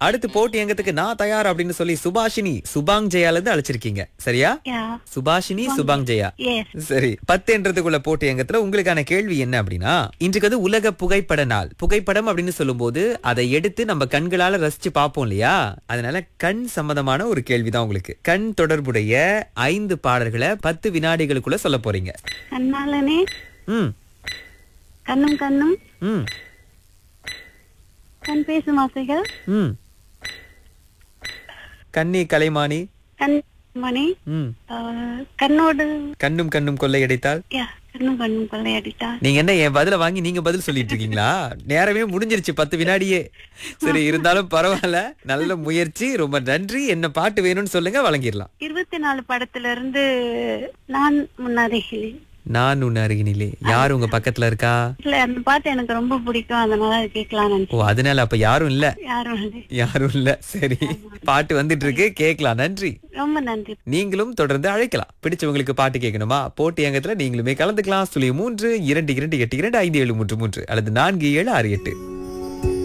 அடுத்து போட்டி எங்கத்துக்கு நான் தயார் அப்படின்னு சொல்லி சுபாஷினி சுபாங் ஜெயால இருந்து அழைச்சிருக்கீங்க சரியா yeah Subashini Subang Jaya yes சரி பத்துன்றதுக்குள்ள போட்டி எங்கத்துல உங்களுக்கான கேள்வி என்ன அப்படின்னா இன்றைக்கு வந்து உலக புகைப்பட நாள் புகைப்படம் அப்படின்னு சொல்லும்போது அதை எடுத்து நம்ம கண்களால ரசிச்சு பார்ப்போம் இல்லையா அதனால கண் சம்பந்தமான ஒரு கேள்விதான் உங்களுக்கு கண் தொடர்புடைய ஐந்து பாடல்களை பத்து வினாடிகளுக்குள்ள சொல்ல போறீங்க கண்ணாலனே ம் கண்ணும் கண்ணும் ம் கண் பேசும் ஆசைகள் ம் கண்ணி கலைமானி கண் மணி ம் ஆஹ், கண்ணோடு கண்ணும் கண்ணும் கொள்ளையடித்தால் யா கண்ணும் கண்ணும் கொள்ளையடித்தா நீங்க என்ன என் பதில வாங்கி நீங்க பதில் சொல்லிட்டு இருக்கீங்களா நேரமே முடிஞ்சிருச்சு பத்து வினாடியே சரி இருந்தாலும் பரவாயில்ல நல்ல முயற்சி ரொம்ப நன்றி என்ன பாட்டு வேணும்னு சொல்லுங்க வழங்கிடலாம் இருபத்தி நாலு படத்துல இருந்து நான் முன்னருகிலே நான் உன் அருகினிலே யார் உங்க பக்கத்துல இருக்கா இல்ல அந்த பாட்டு எனக்கு ரொம்ப பிடிக்கும் அதனால அது கேட்கலாம் ஓ அதனால அப்ப யாரும் இல்ல யாரும் இல்லை. யாரும் இல்ல சரி பாட்டு வந்துட்டு இருக்கு கேட்கலாம் நன்றி ரொம்ப நன்றி நீங்களும் தொடர்ந்து அழைக்கலாம் பிடிச்சவங்களுக்கு பாட்டு கேட்கணுமா போட்டி அங்கத்துல நீங்களுமே கலந்துக்கலாம் சுழி மூன்று இரண்டு இரண்டு எட்டு இரண்டு ஐந்து ஏழு மூன்று மூன்று அல்லது நான்கு ஏழு ஆறு எட்டு